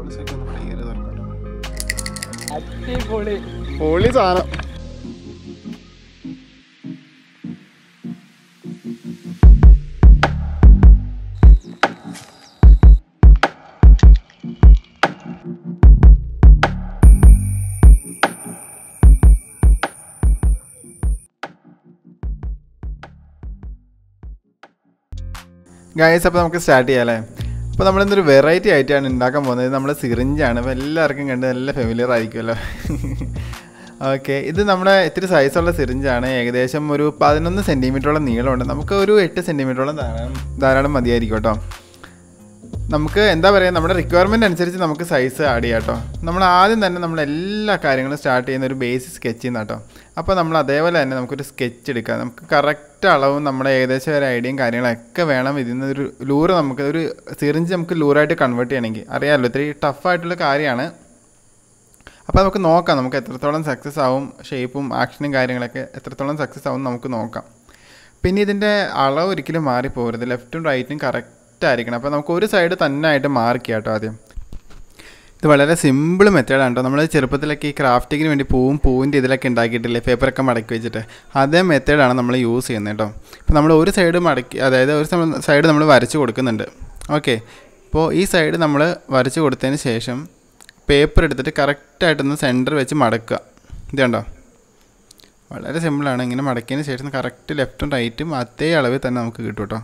balls ഒക്കെ ഒന്ന് clear ചെയ്ത് വെക്കണം അടിപൊളി പൊളി സാധനം ഗായസ് അപ്പോൾ നമുക്ക് സ്റ്റാർട്ട് ചെയ്യാം അല്ലേ അപ്പോൾ നമ്മളിന്നൊരു വെറൈറ്റി ആയിട്ടാണ് ഉണ്ടാക്കാൻ പോകുന്നത് നമ്മൾ സിറിഞ്ചാണ് അപ്പോൾ എല്ലാവർക്കും കണ്ട് നല്ല ഫെമിലിയർ ആയിരിക്കുമല്ലോ ഓക്കെ ഇത് നമ്മുടെ ഇത്തിരി സൈസുള്ള സിറിഞ്ചാണ് ഏകദേശം ഒരു പതിനൊന്ന് സെൻറ്റിമീറ്ററോളം നീളമുണ്ട് നമുക്ക് ഒരു എട്ട് സെൻറ്റിമീറ്ററോളം ധാരാളം ധാരാളം മതിയായിരിക്കും കേട്ടോ നമുക്ക് എന്താ പറയുക നമ്മുടെ റിക്വയർമെൻറ്റ് അനുസരിച്ച് നമുക്ക് സൈസ് ആഡ് ചെയ്യാം കേട്ടോ നമ്മൾ ആദ്യം തന്നെ നമ്മൾ എല്ലാ കാര്യങ്ങളും സ്റ്റാർട്ട് ചെയ്യുന്ന ഒരു ബേസിക് സ്കെച്ചിൽ നിന്ന് കേട്ടോ അപ്പോൾ നമ്മൾ അതേപോലെ തന്നെ നമുക്കൊരു സ്കെച്ച് എടുക്കാം നമുക്ക് കറക്റ്റ് അളവും നമ്മുടെ ഏകദേശം ഒരു ഐഡിയയും കാര്യങ്ങളൊക്കെ വേണം ഇതിൽ നിന്ന് ഒരു ലൂറ് നമുക്ക് ഒരു സിറിഞ്ച് നമുക്ക് ലൂറായിട്ട് കൺവേർട്ട് ചെയ്യണമെങ്കിൽ അറിയാമല്ലോ ഇത്തിരി ടഫായിട്ടുള്ള കാര്യമാണ് അപ്പോൾ നമുക്ക് നോക്കാം നമുക്ക് എത്രത്തോളം സക്സസ് ആവും ഷേപ്പും ആക്ഷനും കാര്യങ്ങളൊക്കെ എത്രത്തോളം സക്സസ് ആവും നമുക്ക് നോക്കാം പിന്നെ ഇതിൻ്റെ അളവ് ഒരിക്കലും മാറിപ്പോകരുത് ലെഫ്റ്റും റൈറ്റും കറക്റ്റ് ആയിരിക്കണം അപ്പോൾ നമുക്ക് ഒരു സൈഡ് തന്നെ ആയിട്ട് മാർക്ക് ചെയ്യാം കേട്ടോ ആദ്യം ഇത് വളരെ സിമ്പിൾ മെത്തേഡാണ് കേട്ടോ നമ്മൾ ചെറുപ്പത്തിലൊക്കെ ഈ ക്രാഫ്റ്റിങ്ങിന് വേണ്ടി പൂവും പൂവിൻ്റെ ഇതിലൊക്കെ ഉണ്ടാക്കിയിട്ടില്ലേ പേപ്പറൊക്കെ മടക്കി വെച്ചിട്ട് അതേ മെത്തേഡാണ് നമ്മൾ യൂസ് ചെയ്യുന്നത് കേട്ടോ ഇപ്പോൾ നമ്മൾ ഒരു സൈഡ് മടക്കി അതായത് ഒരു സൈഡ് നമ്മൾ വരച്ച് കൊടുക്കുന്നുണ്ട് ഓക്കെ ഇപ്പോൾ ഈ സൈഡ് നമ്മൾ വരച്ച് കൊടുത്തതിന് ശേഷം പേപ്പർ എടുത്തിട്ട് കറക്റ്റായിട്ടൊന്ന് സെൻറ്റർ വെച്ച് മടക്കുക ഇത് കണ്ടോ വളരെ സിമ്പിളാണ് ഇങ്ങനെ മടക്കിയതിന് ശേഷം കറക്റ്റ് ലെഫ്റ്റും റൈറ്റും അതേ അളവിൽ തന്നെ നമുക്ക് കിട്ടും കേട്ടോ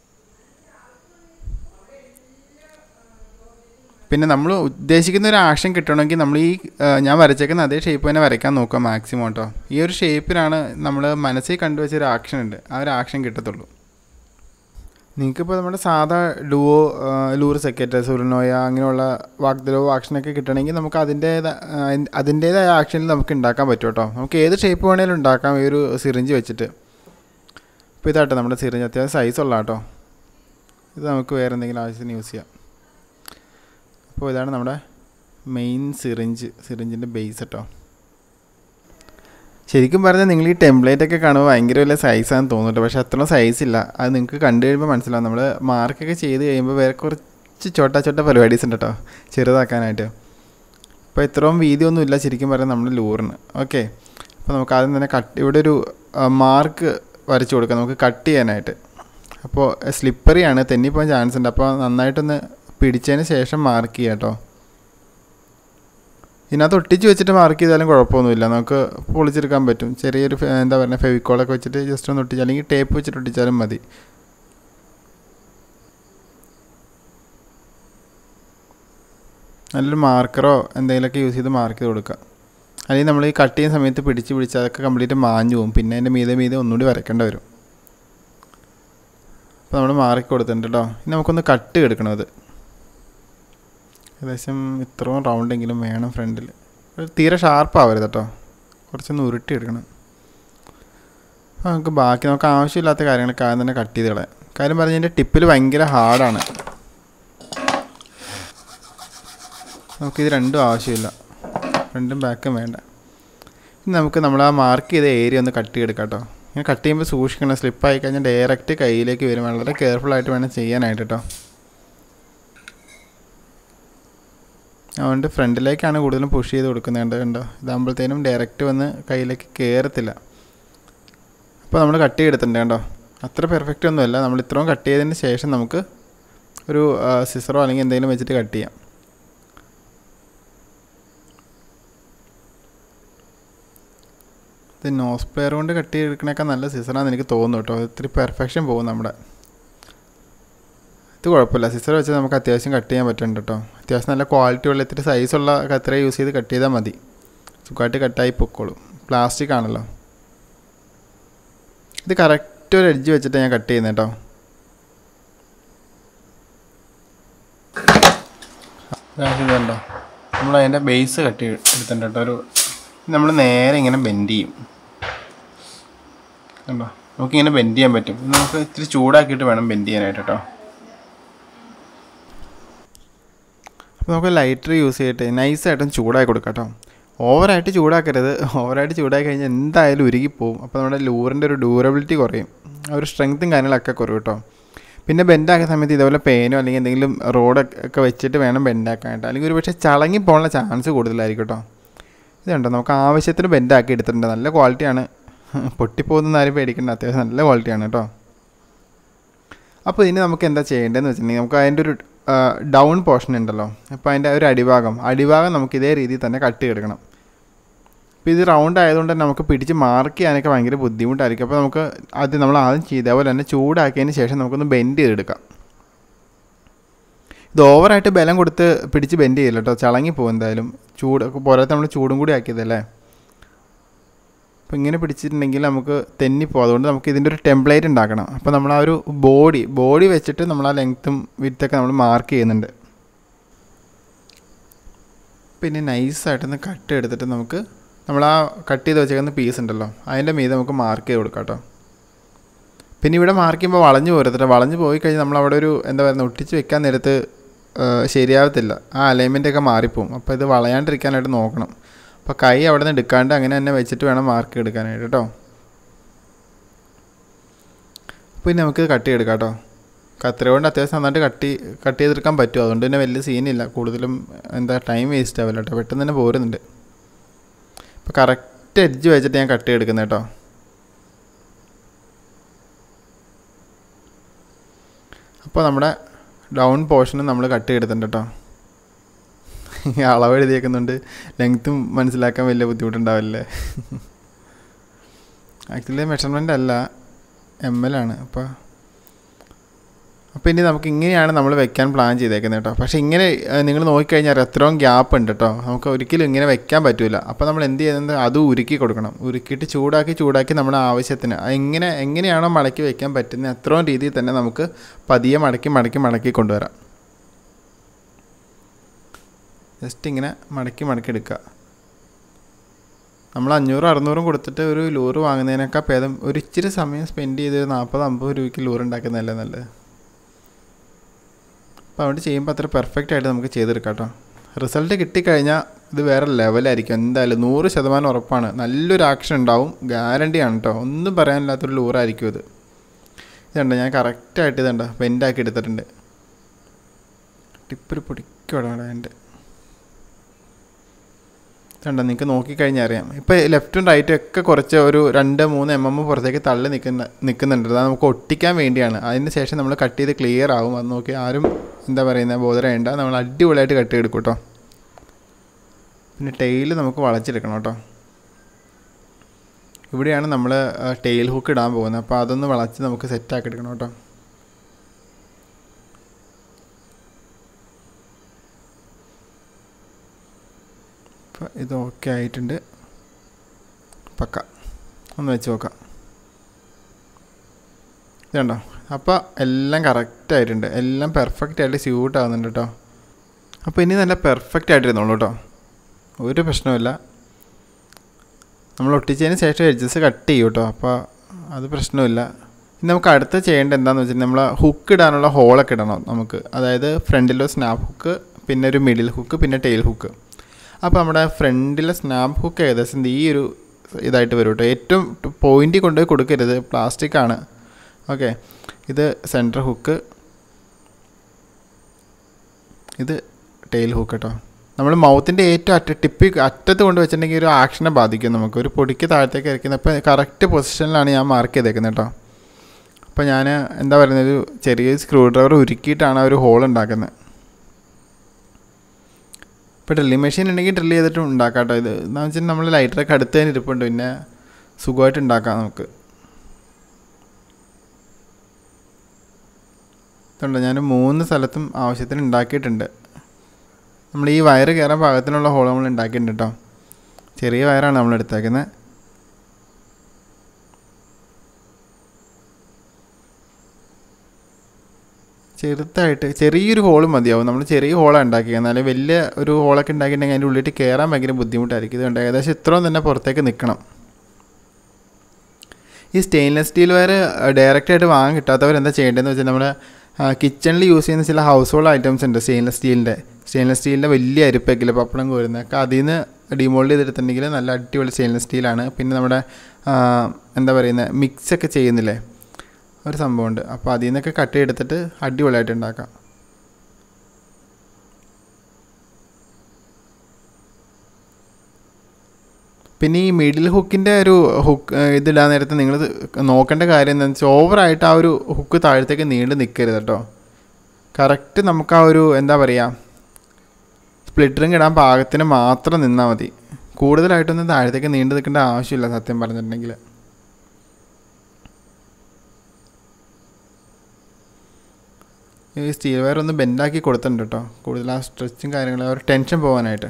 പിന്നെ നമ്മൾ ഉദ്ദേശിക്കുന്ന ഒരു ആക്ഷൻ കിട്ടണമെങ്കിൽ നമ്മൾ ഈ ആ, ഞാൻ വരച്ചേക്കുന്ന അതേ ഷേപ്പ് തന്നെ വരയ്ക്കാൻ നോക്കുക മാക്സിമം കേട്ടോ ഈ ഒരു ഷേപ്പിലാണ് നമ്മൾ മനസ്സിൽ കണ്ടുവച്ച ഒരു ആക്ഷൻ ഉണ്ട് ആ ഒരു ആക്ഷൻ കിട്ടത്തുള്ളൂ നിങ്ങൾക്കിപ്പോൾ നമ്മുടെ സാധാ ഡുവോ ലൂർ സെക്കറ്റ് സുരനോയ അങ്ങനെയുള്ള വാഗ്ദലോ ആക്ഷനൊക്കെ കിട്ടണമെങ്കിൽ നമുക്ക് അതിൻ്റേതായ അതിൻ്റേതായ ആക്ഷനിൽ നമുക്ക് ഉണ്ടാക്കാൻ പറ്റും കേട്ടോ നമുക്ക് ഏത് ഷേപ്പ് വേണേലും ഉണ്ടാക്കാം ഈ ഒരു സിറിഞ്ച് വെച്ചിട്ട് ഇപ്പോൾ ഇതാട്ടോ നമ്മുടെ സിറിഞ്ച് അത്യാവശ്യം സൈസ് ഉള്ള കേട്ടോ ഇത് നമുക്ക് വേറെ എന്തെങ്കിലും ആവശ്യത്തിന് യൂസ് ചെയ്യാം അപ്പോൾ ഇതാണ് നമ്മുടെ മെയിൻ സിറിഞ്ച് സിറിഞ്ചിൻ്റെ ബേസ് കേട്ടോ ശരിക്കും പറഞ്ഞാൽ നിങ്ങൾ ഈ ടെംപ്ലേറ്റ് ഒക്കെ കാണുമ്പോൾ ഭയങ്കര വലിയ സൈസാണെന്ന് തോന്നുന്നുണ്ട് പക്ഷേ അത്രയും സൈസ് ഇല്ല അത് നിങ്ങൾക്ക് കണ്ടു കഴിയുമ്പോൾ മനസ്സിലാവും നമ്മൾ മാർക്കൊക്കെ ചെയ്ത് കഴിയുമ്പോൾ വേറെ കുറച്ച് ചോട്ട ചോട്ട പരിപാടീസ് ഉണ്ട് കേട്ടോ ചെറുതാക്കാനായിട്ട് അപ്പോൾ ഇത്രയും വീതിയൊന്നും ഇല്ല ശരിക്കും പറഞ്ഞാൽ നമ്മുടെ ലൂറിന് ഓക്കെ അപ്പോൾ നമുക്ക് ആദ്യം തന്നെ കട്ട് ഇവിടെ ഒരു മാർക്ക് വരച്ച് കൊടുക്കാം നമുക്ക് കട്ട് ചെയ്യാനായിട്ട് അപ്പോൾ സ്ലിപ്പറിയാണ് തെന്നിപ്പോകാൻ ചാൻസ് ഉണ്ട് അപ്പോൾ നന്നായിട്ടൊന്ന് പിടിച്ചതിന് ശേഷം മാർക്ക് ചെയ്യാം കേട്ടോ ഇതിനകത്ത് ഒട്ടിച്ച് വെച്ചിട്ട് മാർക്ക് ചെയ്താലും കുഴപ്പമൊന്നുമില്ല നമുക്ക് പൊളിച്ചെടുക്കാൻ പറ്റും ചെറിയൊരു ഫെ- എന്താ പറയുക ഫെവിക്കോളൊക്കെ വെച്ചിട്ട് ജസ്റ്റ് ഒന്ന് ഒട്ടിച്ച് അല്ലെങ്കിൽ ടേപ്പ് വെച്ചിട്ട് ഒട്ടിച്ചാലും മതി നല്ലൊരു മാർക്കറോ എന്തെങ്കിലുമൊക്കെ യൂസ് ചെയ്ത് മാർക്ക് ചെയ്ത് കൊടുക്കുക അല്ലെങ്കിൽ നമ്മൾ ഈ കട്ട് ചെയ്യുന്ന സമയത്ത് പിടിച്ച് പിടിച്ച് അതൊക്കെ കംപ്ലീറ്റ് മാഞ്ഞു പോകും പിന്നെ അതിൻ്റെ മീതെ മീതെ ഒന്നുകൂടി വരയ്ക്കേണ്ടി വരും അപ്പോൾ നമ്മൾ മാർക്ക് കൊടുത്തിട്ടുണ്ട് കേട്ടോ ഇനി നമുക്കൊന്ന് കട്ട് എടുക്കണം അത് ഏകദേശം ഇത്രയും റൗണ്ടെങ്കിലും വേണം ഫ്രണ്ടിൽ തീരെ ഷാർപ്പാവരുത് കേട്ടോ കുറച്ചൊന്ന് ഉരുട്ടി എടുക്കണം അപ്പോൾ നമുക്ക് ബാക്കി നമുക്ക് ആവശ്യമില്ലാത്ത കാര്യങ്ങളൊക്കെ ആദ്യം തന്നെ കട്ട് ചെയ്ത് കളയാം കാര്യം പറഞ്ഞാൽ ഇതിൻ്റെ ടിപ്പിൽ ഭയങ്കര ഹാർഡാണ് നമുക്കിത് രണ്ടും ആവശ്യമില്ല ഫ്രണ്ടും ബാക്കും വേണ്ട ഇനി നമുക്ക് നമ്മൾ ആ മാർക്ക് ചെയ്ത ഏരിയ ഒന്ന് കട്ട് ചെയ്തെടുക്കാം കേട്ടോ ഇങ്ങനെ കട്ട് ചെയ്യുമ്പോൾ സൂക്ഷിക്കണം സ്ലിപ്പായി കഴിഞ്ഞാൽ ഡയറക്റ്റ് കയ്യിലേക്ക് വരും വളരെ കെയർഫുൾ ആയിട്ട് വേണം ചെയ്യാനായിട്ട് കേട്ടോ അതുകൊണ്ട് ഫ്രണ്ടിലേക്കാണ് കൂടുതലും പുഷ് ചെയ്ത് കൊടുക്കുന്നത് കണ്ടോ ഇതാകുമ്പോഴത്തേനും ഡയറക്റ്റ് വന്ന് കയ്യിലേക്ക് കയറത്തില്ല അപ്പോൾ നമ്മൾ കട്ട് ചെയ്തെടുത്തിട്ടുണ്ട് കണ്ടോ അത്ര പെർഫെക്റ്റ് ഒന്നുമല്ല നമ്മൾ ഇത്രയും കട്ട് ചെയ്തതിന് ശേഷം നമുക്ക് ഒരു സിസറോ അല്ലെങ്കിൽ എന്തെങ്കിലും വെച്ചിട്ട് കട്ട് ചെയ്യാം ഇത് നോസ് പ്ലെയർ കൊണ്ട് കട്ട് ചെയ്തെടുക്കണേക്കാൾ നല്ല സിസറാണെന്ന് എനിക്ക് തോന്നുന്നു കേട്ടോ ഇത്തിരി പെർഫെക്ഷൻ പോകും നമ്മുടെ ഇത് കുഴപ്പമില്ല സിസർ വെച്ച് നമുക്ക് അത്യാവശ്യം കട്ട് ചെയ്യാൻ പറ്റുന്നുണ്ട് കേട്ടോ അത്യാവശ്യം നല്ല ക്വാളിറ്റി ഉള്ള ഇത്തിരി സൈസുള്ള കത്തിര യൂസ് ചെയ്ത് കട്ട് ചെയ്താൽ മതി സുഖമായിട്ട് കട്ടായി പൊക്കോളും പ്ലാസ്റ്റിക് ആണല്ലോ ഇത് കറക്റ്റ് ഒരു എഡ്ജ് വെച്ചിട്ട് ഞാൻ കട്ട് ചെയ്യുന്നത് കേട്ടോ ഇതുണ്ടോ നമ്മൾ അതിൻ്റെ ബേസ് കട്ട് എടുത്തിട്ടുണ്ട് കേട്ടോ ഒരു നമ്മൾ നേരെ ഇങ്ങനെ ബെൻഡ് ചെയ്യും കണ്ടോ നമുക്കിങ്ങനെ ബെൻഡ് ചെയ്യാൻ പറ്റും ഇത് നമുക്ക് ഇത്തിരി ചൂടാക്കിയിട്ട് വേണം ബെൻഡ് ചെയ്യാനായിട്ട് കേട്ടോ അപ്പോൾ നമുക്ക് ലൈറ്റർ യൂസ് ചെയ്തിട്ട് നൈസായിട്ടും ചൂടാക്കി കൊടുക്കാം കേട്ടോ ഓവറായിട്ട് ചൂടാക്കരുത് ഓവറായിട്ട് ചൂടാക്കി കഴിഞ്ഞാൽ എന്തായാലും ഉരുകിപ്പോവും അപ്പോൾ നമ്മുടെ ലൂറിൻ്റെ ഒരു ഡ്യൂറബിലിറ്റി കുറയും ആ ഒരു സ്ട്രെങ്ത്തും കാര്യങ്ങളൊക്കെ കുറയും കേട്ടോ പിന്നെ ബെൻഡാക്കുന്ന സമയത്ത് ഇതേപോലെ പേനോ അല്ലെങ്കിൽ എന്തെങ്കിലും റോഡൊക്കെ ഒക്കെ വെച്ചിട്ട് വേണം ബെൻഡാക്കാനായിട്ട് അല്ലെങ്കിൽ ഒരു പക്ഷേ ചളങ്ങി പോകാനുള്ള ചാൻസ് കൂടുതലായിരിക്കും കേട്ടോ ഇതുണ്ടോ നമുക്ക് ആവശ്യത്തിന് ബെൻഡാക്കി എടുത്തിട്ടുണ്ട് നല്ല ക്വാളിറ്റിയാണ് പൊട്ടിപ്പോകുന്ന ആരും പേടിക്കേണ്ട അത്യാവശ്യം നല്ല ക്വാളിറ്റിയാണ് കേട്ടോ അപ്പോൾ ഇനി നമുക്ക് എന്താ ചെയ്യേണ്ടതെന്ന് വെച്ചിട്ടുണ്ടെങ്കിൽ നമുക്ക് അതിൻ്റെ ഒരു ഡൗൺ പോർഷൻ ഉണ്ടല്ലോ അപ്പോൾ അതിൻ്റെ ഒരു അടിഭാഗം അടിഭാഗം നമുക്ക് ഇതേ രീതിയിൽ തന്നെ കട്ട് ചെയ്തെടുക്കണം അപ്പോൾ ഇത് റൗണ്ട് ആയതുകൊണ്ട് തന്നെ നമുക്ക് പിടിച്ച് മാർക്ക് ചെയ്യാനൊക്കെ ഭയങ്കര ബുദ്ധിമുട്ടായിരിക്കും അപ്പോൾ നമുക്ക് അത് നമ്മൾ ആദ്യം ചെയ്ത പോലെ തന്നെ ചൂടാക്കിയതിന് ശേഷം നമുക്കൊന്ന് ബെൻഡ് ചെയ്തെടുക്കാം ഇത് ഓവറായിട്ട് ബലം കൊടുത്ത് പിടിച്ച് ബെൻഡ് ചെയ്യില്ല കേട്ടോ ചളങ്ങി പോകും എന്തായാലും ചൂട് പോരാത്ത നമ്മൾ ചൂടും കൂടി ആക്കിയതല്ലേ അപ്പോൾ ഇങ്ങനെ പിടിച്ചിട്ടുണ്ടെങ്കിൽ നമുക്ക് തെന്നിപ്പോകും അതുകൊണ്ട് നമുക്ക് ഇതിൻ്റെ ഒരു ടെംപ്ലേറ്റ് ഉണ്ടാക്കണം അപ്പോൾ നമ്മൾ ആ ഒരു ബോഡി ബോഡി വെച്ചിട്ട് നമ്മൾ ആ ലെങ്ത്തും വിത്തൊക്കെ നമ്മൾ മാർക്ക് ചെയ്യുന്നുണ്ട് പിന്നെ നൈസായിട്ടൊന്ന് കട്ട് എടുത്തിട്ട് നമുക്ക് നമ്മൾ ആ കട്ട് ചെയ്ത് വെച്ചേക്കുന്ന പീസ് ഉണ്ടല്ലോ അതിൻ്റെ മീതെ നമുക്ക് മാർക്ക് ചെയ്ത് കൊടുക്കാം കേട്ടോ പിന്നെ ഇവിടെ മാർക്ക് ചെയ്യുമ്പോൾ വളഞ്ഞു പോരത്തില്ല വളഞ്ഞു പോയി കഴിഞ്ഞാൽ നമ്മൾ അവിടെ ഒരു എന്താ പറയുക ഒട്ടിച്ച് വെക്കാൻ നേരത്ത് ശരിയാവത്തില്ല ആ അലൈൻമെൻ്റ് ഒക്കെ മാറിപ്പോവും അപ്പോൾ ഇത് വളയാണ്ടിരിക്കാനായിട്ട് നോക്കണം അപ്പോൾ കൈ അവിടെ നിന്ന് എടുക്കാണ്ട് അങ്ങനെ തന്നെ വെച്ചിട്ട് വേണം മാർക്ക് എടുക്കാനായിട്ട് കേട്ടോ പിന്നെ നമുക്ക് കട്ട് ചെയ്തെടുക്കാം കേട്ടോ കത്തിര കൊണ്ട് അത്യാവശ്യം നന്നായിട്ട് കട്ടി കട്ട് ചെയ്തെടുക്കാൻ പറ്റും അതുകൊണ്ട് തന്നെ വലിയ സീനില്ല കൂടുതലും എന്താ ടൈം വേസ്റ്റ് ആവില്ല കേട്ടോ പെട്ടെന്ന് തന്നെ പോരുന്നുണ്ട് ഇപ്പോൾ കറക്റ്റ് എഡ്ജ് വെച്ചിട്ട് ഞാൻ കട്ട് ചെയ്തെടുക്കുന്നത് കേട്ടോ അപ്പോൾ നമ്മുടെ ഡൗൺ പോർഷനും നമ്മൾ കട്ട് ചെയ്തെടുത്തിട്ടുണ്ട് കേട്ടോ അളവ് എഴുതിയേക്കുന്നുണ്ട് ലെങ്ത്തും മനസ്സിലാക്കാൻ വലിയ ബുദ്ധിമുട്ടുണ്ടാവില്ലേ ആക്ച്വലി മെഷർമെൻ്റ് അല്ല എം എൽ ആണ് അപ്പോൾ അപ്പോൾ ഇനി നമുക്ക് ഇങ്ങനെയാണ് നമ്മൾ വെക്കാൻ പ്ലാൻ ചെയ്തേക്കുന്നത് കേട്ടോ പക്ഷേ ഇങ്ങനെ നിങ്ങൾ നോക്കിക്കഴിഞ്ഞാൽ എത്രയും ഗ്യാപ്പ് ഉണ്ട് കേട്ടോ നമുക്ക് ഒരിക്കലും ഇങ്ങനെ വെക്കാൻ പറ്റില്ല അപ്പോൾ നമ്മൾ എന്ത് ചെയ്യുന്നത് അത് ഉരുക്കി കൊടുക്കണം ഉരുക്കിയിട്ട് ചൂടാക്കി ചൂടാക്കി നമ്മുടെ ആവശ്യത്തിന് എങ്ങനെ എങ്ങനെയാണോ മടക്കി വെക്കാൻ പറ്റുന്നത് അത്രയും രീതിയിൽ തന്നെ നമുക്ക് പതിയെ മടക്കി മടക്കി മടക്കി കൊണ്ടുവരാം ജസ്റ്റ് ഇങ്ങനെ മടക്കി മടക്കി എടുക്കുക നമ്മൾ അഞ്ഞൂറും അറുന്നൂറും കൊടുത്തിട്ട് ഒരു ലൂറ് വാങ്ങുന്നതിനേക്കാൾ ഭേദം ഒരു ഇച്ചിരി സമയം സ്പെൻഡ് ചെയ്ത് ഒരു നാൽപ്പത് അമ്പത് രൂപയ്ക്ക് ലൂറ് ഉണ്ടാക്കുന്നതല്ലേ നല്ലത് അപ്പോൾ അതുകൊണ്ട് ചെയ്യുമ്പോൾ അത്ര പെർഫെക്റ്റ് ആയിട്ട് നമുക്ക് ചെയ്തെടുക്കാം കേട്ടോ റിസൾട്ട് കിട്ടിക്കഴിഞ്ഞാൽ ഇത് വേറെ ലെവലായിരിക്കും എന്തായാലും നൂറ് ശതമാനം ഉറപ്പാണ് നല്ലൊരു ആക്ഷൻ ഉണ്ടാവും ഗ്യാരണ്ടിയാണ് കേട്ടോ ഒന്നും പറയാനില്ലാത്തൊരു ലൂറായിരിക്കും ഇത് ഇതുണ്ട് ഞാൻ കറക്റ്റായിട്ട് ഇതുണ്ട് ബെൻഡാക്കി എടുത്തിട്ടുണ്ട് ടിപ്പൊരു പൊടിക്കോടാണ് എൻ്റെ കണ്ടോ നിങ്ങൾക്ക് നോക്കിക്കഴിഞ്ഞാൽ അറിയാം ഇപ്പോൾ ലെഫ്റ്റും റൈറ്റും ഒക്കെ കുറച്ച് ഒരു രണ്ട് മൂന്ന് എം എം പുറത്തേക്ക് തള്ളി നിൽക്കുന്ന നിൽക്കുന്നുണ്ട് അത് നമുക്ക് ഒട്ടിക്കാൻ വേണ്ടിയാണ് അതിന് ശേഷം നമ്മൾ കട്ട് ചെയ്ത് ക്ലിയർ ആവും അത് നോക്കി ആരും എന്താ പറയുന്നത് ബോധരേണ്ട നമ്മൾ അടിപൊളിയായിട്ട് കട്ട് ചെയ്തെടുക്കും കേട്ടോ പിന്നെ ടെയിൽ നമുക്ക് വളച്ചെടുക്കണം കേട്ടോ ഇവിടെയാണ് നമ്മൾ ടെയിൽ ഹുക്ക് ഇടാൻ പോകുന്നത് അപ്പോൾ അതൊന്ന് വളച്ച് നമുക്ക് സെറ്റാക്കി എടുക്കണം കേട്ടോ അപ്പോൾ ഇത് ഓക്കെ ആയിട്ടുണ്ട് പക്ക ഒന്ന് വെച്ച് നോക്കാം ഇതുണ്ടോ അപ്പോൾ എല്ലാം കറക്റ്റ് ആയിട്ടുണ്ട് എല്ലാം പെർഫെക്റ്റ് ആയിട്ട് സ്യൂട്ട് ആവുന്നുണ്ട് കേട്ടോ അപ്പോൾ ഇനി നല്ല പെർഫെക്റ്റ് ആയിട്ടിരുന്നോളൂ കേട്ടോ ഒരു പ്രശ്നമില്ല നമ്മൾ ഒട്ടിച്ചതിന് ശേഷം എഡ്ജസ് കട്ട് ചെയ്യും കേട്ടോ അപ്പോൾ അത് പ്രശ്നമില്ല ഇനി നമുക്ക് അടുത്ത് ചെയ്യേണ്ടത് എന്താണെന്ന് വെച്ചിട്ടുണ്ടെങ്കിൽ നമ്മൾ ഹുക്ക് ഇടാനുള്ള ഹോളൊക്കെ ഇടണം നമുക്ക് അതായത് ഫ്രണ്ടിലോ സ്നാപ്പ് ഹുക്ക് പിന്നെ ഒരു മിഡിൽ ഹുക്ക് പിന്നെ ടെയിൽ ഹുക്ക് അപ്പോൾ നമ്മുടെ ഫ്രണ്ടിലെ സ്നാപ്പ് ഹുക്ക് ഏകദേശം ഈ ഒരു ഇതായിട്ട് വരും കേട്ടോ ഏറ്റവും പോയിൻ്റിൽ കൊണ്ടുപോയി കൊടുക്കരുത് പ്ലാസ്റ്റിക് ആണ് ഓക്കെ ഇത് സെൻറ്റർ ഹുക്ക് ഇത് ടെയിൽ ഹുക്ക് കേട്ടോ നമ്മൾ മൗത്തിൻ്റെ ഏറ്റവും അറ്റ ടിപ്പി അറ്റത്ത് കൊണ്ട് വെച്ചിട്ടുണ്ടെങ്കിൽ ഒരു ആക്ഷനെ ബാധിക്കും നമുക്ക് ഒരു പൊടിക്ക് താഴത്തേക്ക് ഇറക്കുന്നത് അപ്പോൾ കറക്റ്റ് പൊസിഷനിലാണ് ഞാൻ മാർക്ക് ചെയ്തേക്കുന്നത് കേട്ടോ അപ്പോൾ ഞാൻ എന്താ പറയുന്നത് ഒരു ചെറിയ സ്ക്രൂ ഡ്രൈവർ ഉരുക്കിയിട്ടാണ് ആ ഒരു ഹോൾ ഉണ്ടാക്കുന്നത് ഇപ്പോൾ ഡ്രില്ലിംഗ് മെഷീൻ ഉണ്ടെങ്കിൽ ഡ്രില്ല് ചെയ്തിട്ട് ഉണ്ടാക്കാം കേട്ടോ ഇത് എന്താണെന്ന് വെച്ചാൽ നമ്മൾ ലൈറ്ററൊക്കെ അടുത്ത് തന്നെ ഇരിപ്പുണ്ട് പിന്നെ സുഖമായിട്ട് ഉണ്ടാക്കാം നമുക്ക് ഇതുണ്ട് ഞാൻ മൂന്ന് സ്ഥലത്തും ആവശ്യത്തിന് ഉണ്ടാക്കിയിട്ടുണ്ട് നമ്മൾ ഈ വയറ് കയറാൻ പാകത്തിനുള്ള ഹോൾ നമ്മൾ ഉണ്ടാക്കിയിട്ടുണ്ട് കേട്ടോ ചെറിയ വയറാണ് നമ്മൾ എടുത്തേക്കുന്നത് ചെറുതായിട്ട് ചെറിയൊരു ഹോൾ മതിയാവും നമ്മൾ ചെറിയ ഹോളാണ് ഉണ്ടാക്കിയത് എന്നാലും വലിയ ഒരു ഹോളൊക്കെ ഉണ്ടാക്കിയിട്ടുണ്ടെങ്കിൽ അതിൻ്റെ ഉള്ളിട്ട് കയറാൻ ഭയങ്കര ബുദ്ധിമുട്ടായിരിക്കും ഇതുകൊണ്ട് ഏകദേശം ഇത്രയും തന്നെ പുറത്തേക്ക് നിൽക്കണം ഈ സ്റ്റെയിൻലെസ് സ്റ്റീൽ വയർ ഡയറക്റ്റായിട്ട് വാങ്ങാൻ കിട്ടാത്തവർ എന്താ ചെയ്യേണ്ടതെന്ന് വെച്ചാൽ നമ്മൾ കിച്ചണിൽ യൂസ് ചെയ്യുന്ന ചില ഹൗസ് ഹോൾഡ് ഐറ്റംസ് ഉണ്ട് സ്റ്റെയിൻലെസ് സ്റ്റീലിൻ്റെ സ്റ്റെയിൻലെസ് സ്റ്റീലിൻ്റെ വലിയ അരിപ്പക്കിൽ പപ്പടം കോരുന്നത് ഒക്കെ അതിൽ നിന്ന് ഡിമോൾഡ് ചെയ്തെടുത്തിട്ടുണ്ടെങ്കിൽ നല്ല അടിപൊളി സ്റ്റെയിൻലെസ് സ്റ്റീലാണ് പിന്നെ നമ്മുടെ എന്താ പറയുന്നത് മിക്സ് ഒക്കെ ചെയ്യുന്നില്ലേ ഒരു സംഭവമുണ്ട് അപ്പോൾ അതിൽ നിന്നൊക്കെ കട്ട് ചെയ്തെടുത്തിട്ട് അടിപൊളിയായിട്ട് ഉണ്ടാക്കാം പിന്നെ ഈ മിഡിൽ ഹുക്കിൻ്റെ ഒരു ഹുക്ക് ഇതിടാൻ നേരത്ത് നിങ്ങൾ നോക്കേണ്ട കാര്യം എന്താണെന്ന് വെച്ചാൽ ഓവറായിട്ട് ആ ഒരു ഹുക്ക് താഴത്തേക്ക് നീണ്ടു നിൽക്കരുത് കേട്ടോ കറക്റ്റ് നമുക്ക് ആ ഒരു എന്താ പറയുക സ്പ്ലിറ്ററിങ് ഇടാൻ പാകത്തിന് മാത്രം നിന്നാൽ മതി കൂടുതലായിട്ടൊന്നും താഴത്തേക്ക് നീണ്ടു നിൽക്കേണ്ട ആവശ്യമില്ല സത്യം പറഞ്ഞിട്ടുണ്ടെങ്കിൽ ഈ സ്റ്റീൽ വയർ ഒന്ന് ബെൻഡാക്കി കൊടുത്തിട്ടുണ്ട് കേട്ടോ കൂടുതൽ ആ സ്ട്രെച്ചും കാര്യങ്ങളും ആ ഒരു ടെൻഷൻ പോകാനായിട്ട്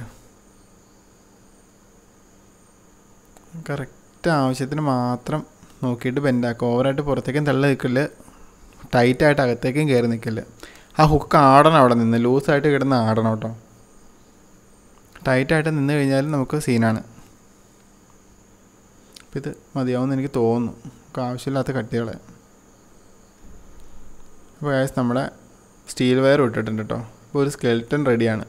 കറക്റ്റ് ആവശ്യത്തിന് മാത്രം നോക്കിയിട്ട് ബെൻഡാക്കുക ഓവറായിട്ട് പുറത്തേക്കും തള്ളി നിൽക്കില്ല ടൈറ്റായിട്ട് അകത്തേക്കും കയറി നിൽക്കില്ല ആ ഹുക്ക് ആടണം അവിടെ നിന്ന് ലൂസായിട്ട് കിടന്ന് ആടണം കേട്ടോ ടൈറ്റായിട്ട് നിന്ന് കഴിഞ്ഞാൽ നമുക്ക് സീനാണ് അപ്പം ഇത് മതിയാവുമെന്ന് എനിക്ക് തോന്നുന്നു നമുക്ക് ആവശ്യമില്ലാത്ത കട്ടികളെ അപ്പോൾ ഗായസ് നമ്മുടെ സ്റ്റീൽ വയർ ഇട്ടിട്ടുണ്ട് കേട്ടോ ഇപ്പോൾ ഒരു സ്കെൽറ്റൺ റെഡിയാണ്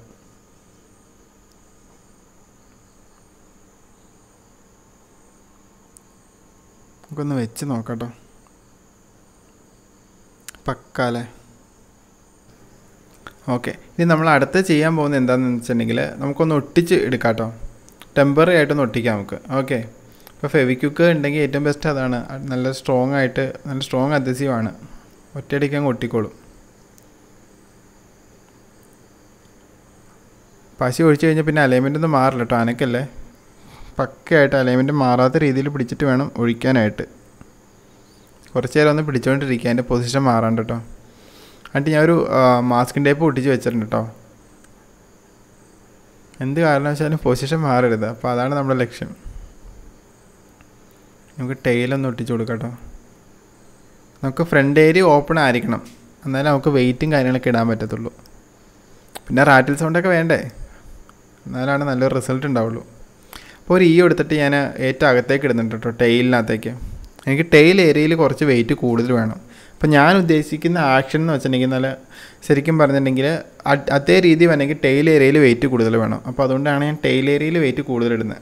നമുക്കൊന്ന് വെച്ച് നോക്കാട്ടോ പക്കാലേ ഓക്കെ ഇനി നമ്മൾ അടുത്ത് ചെയ്യാൻ പോകുന്നത് എന്താണെന്ന് വെച്ചിട്ടുണ്ടെങ്കിൽ നമുക്കൊന്ന് ഒട്ടിച്ച് എടുക്കാം കേട്ടോ ടെമ്പററി ആയിട്ടൊന്ന് ഒട്ടിക്കാം നമുക്ക് ഓക്കെ ഇപ്പോൾ ഫെവിക്യുക്ക് ഉണ്ടെങ്കിൽ ഏറ്റവും ബെസ്റ്റ് അതാണ് അത് നല്ല സ്ട്രോങ് ആയിട്ട് നല്ല സ്ട്രോങ് അഡ്ഹസീവാണ് ഒറ്റയടിക്കാൻ ഒട്ടിക്കോളും പശി ഒഴിച്ച് കഴിഞ്ഞാൽ പിന്നെ അലൈൻമെൻ്റ് ഒന്നും മാറില്ല കേട്ടോ അനക്കല്ലേ പക്കയായിട്ട് അലൈൻമെൻറ്റ് മാറാത്ത രീതിയിൽ പിടിച്ചിട്ട് വേണം ഒഴിക്കാനായിട്ട് കുറച്ച് നേരം ഒന്ന് പിടിച്ചുകൊണ്ടിരിക്കുക അതിൻ്റെ പൊസിഷൻ മാറാണ്ട് കേട്ടോ എന്നിട്ട് ഞാൻ ഒരു മാസ്കിൻ ടേപ്പ് ഒട്ടിച്ച് വെച്ചിട്ടുണ്ട് കേട്ടോ എന്ത് കാരണവശാലും പൊസിഷൻ മാറരുത് അപ്പോൾ അതാണ് നമ്മുടെ ലക്ഷ്യം നമുക്ക് ടെയിലൊന്ന് ഒട്ടിച്ച് കൊടുക്കാം കേട്ടോ നമുക്ക് ഫ്രണ്ട് ഏരിയ ഓപ്പൺ ആയിരിക്കണം എന്നാലേ നമുക്ക് വെയിറ്റും കാര്യങ്ങളൊക്കെ ഇടാൻ പറ്റത്തുള്ളൂ പിന്നെ റാറ്റിൽ സൗണ്ടൊക്കെ വേണ്ടേ എന്നാലാണ് നല്ലൊരു റിസൾട്ട് ഉണ്ടാവുള്ളൂ അപ്പോൾ ഒരു ഈ എടുത്തിട്ട് ഞാൻ ഏറ്റവും അകത്തേക്ക് ഇടുന്നുണ്ട് കേട്ടോ ടെയിലിനകത്തേക്ക് എനിക്ക് ടെയിൽ ഏരിയയിൽ കുറച്ച് വെയിറ്റ് കൂടുതൽ വേണം അപ്പോൾ ഞാൻ ഉദ്ദേശിക്കുന്ന ആക്ഷൻ എന്ന് വെച്ചിട്ടുണ്ടെങ്കിൽ നല്ല ശരിക്കും പറഞ്ഞിട്ടുണ്ടെങ്കിൽ അതേ രീതി വേണമെങ്കിൽ ടെയിൽ ഏരിയയിൽ വെയിറ്റ് കൂടുതൽ വേണം അപ്പോൾ അതുകൊണ്ടാണ് ഞാൻ ടെയിൽ ഏരിയയിൽ വെയിറ്റ് കൂടുതൽ ഇടുന്നത്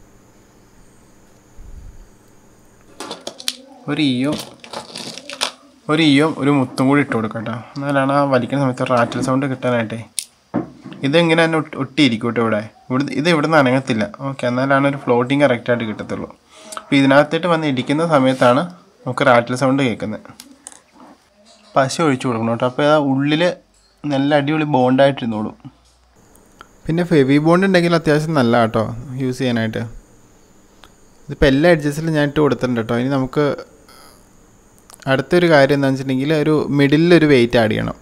ഒരു ഈയും ഒരു ഈയും ഒരു മുത്തും കൂടി ഇട്ട് കൊടുക്കാം കേട്ടോ എന്നാലാണ് ആ വലിക്കുന്ന സമയത്ത് റാറ്റൽ സൗണ്ട് കിട്ടാനായിട്ടേ ഇതെങ്ങനെ തന്നെ ഒട്ടിയിരിക്കും കേട്ടോ ഇവിടെ ഇവിടെ ഇത് ഇവിടെ നിന്ന് അനങ്ങത്തില്ല ഓക്കെ എന്നാലാണ് ഒരു ഫ്ലോട്ടിങ് കറക്റ്റായിട്ട് കിട്ടത്തുള്ളൂ അപ്പോൾ ഇതിനകത്തിട്ട് വന്ന് ഇടിക്കുന്ന സമയത്താണ് നമുക്ക് റാറ്റിൽ സൗണ്ട് കേൾക്കുന്നത് പശ ഒഴിച്ചു കൊടുക്കണം കേട്ടോ അപ്പോൾ ആ ഉള്ളിൽ നല്ല അടിപൊളി ബോണ്ടായിട്ടിരുന്നോളും പിന്നെ ഫെവി ബോണ്ട് ഉണ്ടെങ്കിൽ അത്യാവശ്യം നല്ല കേട്ടോ യൂസ് ചെയ്യാനായിട്ട് ഇതിപ്പോൾ എല്ലാ അഡ്ജസ്റ്റിലും ഞാൻ ഇട്ട് കൊടുത്തിട്ടുണ്ട് കേട്ടോ ഇനി നമുക്ക് അടുത്തൊരു കാര്യം എന്താണെന്ന് വെച്ചിട്ടുണ്ടെങ്കിൽ ഒരു മിഡിലൊരു വെയിറ്റ് ആഡ് ചെയ്യണം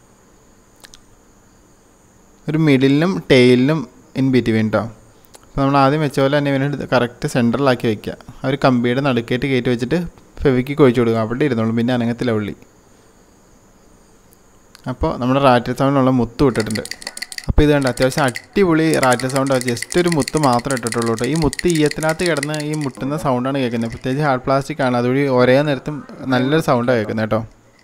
ഒരു മിഡിലിനും ടെയിലിനും ഇൻ ബിറ്റ്വീൻ കേട്ടോ അപ്പോൾ നമ്മൾ ആദ്യം വെച്ച പോലെ തന്നെ ഇവനെ കറക്റ്റ് സെൻറ്ററിലാക്കി വെക്കുക ആ ഒരു കമ്പിയുടെ നടുക്കേറ്റ് കയറ്റി വെച്ചിട്ട് ഫെവിക്ക് കൊഴിച്ചു കൊടുക്കുക അവിടെ ഇരുന്നോളും പിന്നെ അനങ്ങത്തില്ല ഉള്ളി അപ്പോൾ നമ്മുടെ റാറ്റൽ സൗണ്ടിനുള്ള മുത്ത് ഇട്ടിട്ടുണ്ട് അപ്പോൾ ഇത് കണ്ട് അത്യാവശ്യം അടിപൊളി റാറ്റൽ സൗണ്ട് ജസ്റ്റ് ഒരു മുത്ത് മാത്രമേ ഇട്ടിട്ടുള്ളൂ കേട്ടോ ഈ മുത്ത് ഈയത്തിനകത്ത് കിടന്ന് ഈ മുട്ടുന്ന സൗണ്ടാണ് കേൾക്കുന്നത് പ്രത്യേകിച്ച് ഹാർഡ് പ്ലാസ്റ്റിക് ആണ് അതുവഴി ഒരേ നേരത്തും നല്ലൊരു സൗണ്ടാണ് കേൾക്കുന്നത് കേട്ടോ